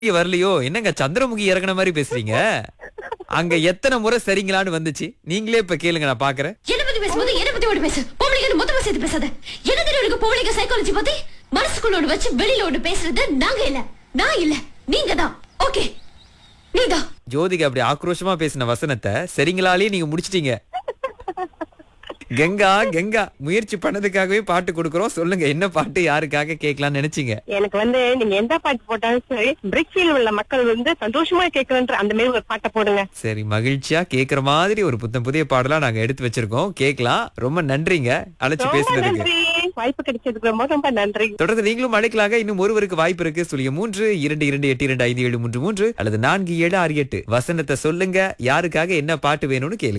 இங்க வரலையோ என்னங்க சந்திரமுகி இறங்குன மாதிரி பேசுறீங்க அங்க எத்தனை முறை சரிங்களான்னு வந்துச்சு நீங்களே இப்ப கேளுங்க நான் பாக்குறேன் என்ன பத்தி பேசும்போது என்ன பத்தி ஓடி பேசு பொம்பளைங்க மொத்தமா சேர்த்து பேசாத என்ன தெரியும் உனக்கு பொம்பளைங்க சைக்காலஜி பத்தி மனசுக்குள்ள ஒண்ணு வச்சு வெளியில ஒண்ணு பேசுறது நாங்க இல்ல நான் இல்ல நீங்க தான் ஓகே நீதான் ஜோதிகா அப்படி ஆக்ரோஷமா பேசின வசனத்தை சரிங்களாலே நீங்க முடிச்சிட்டீங்க கங்கா கங்கா முயற்சி பண்ணதுக்காகவே பாட்டு கொடுக்கறோம் சொல்லுங்க என்ன பாட்டு யாருக்காக கேட்கலாம்னு நினைச்சீங்க எனக்கு வந்து நீங்க எந்த பாட்டு போட்டாலும் சரி பிரிக்ஸில் உள்ள மக்கள் வந்து சந்தோஷமா கேட்கறன்ற அந்த மாதிரி ஒரு பாட்டை போடுங்க சரி மகிழ்ச்சியா கேக்குற மாதிரி ஒரு புத்தம் புதிய பாடலா நாங்க எடுத்து வச்சிருக்கோம் கேட்கலாம் ரொம்ப நன்றிங்க அழைச்சு ரொம்ப பேசுனதுக்கு நன்றி வாய்ப்பு கிடைச்சதுக்கு ரொம்ப ரொம்ப நன்றி தொடர்ந்து நீங்களும் அழைக்கலாக இன்னும் ஒருவருக்கு வாய்ப்பு இருக்கு சுழிய மூன்று இரண்டு இரண்டு எட்டு இரண்டு ஐந்து ஏழு மூன்று மூன்று அல்லது நான்கு ஏழு ஆறு எட்டு வசனத்தை சொல்லுங்க யாருக்காக என்ன பாட்டு வேணும்னு கேளுங்க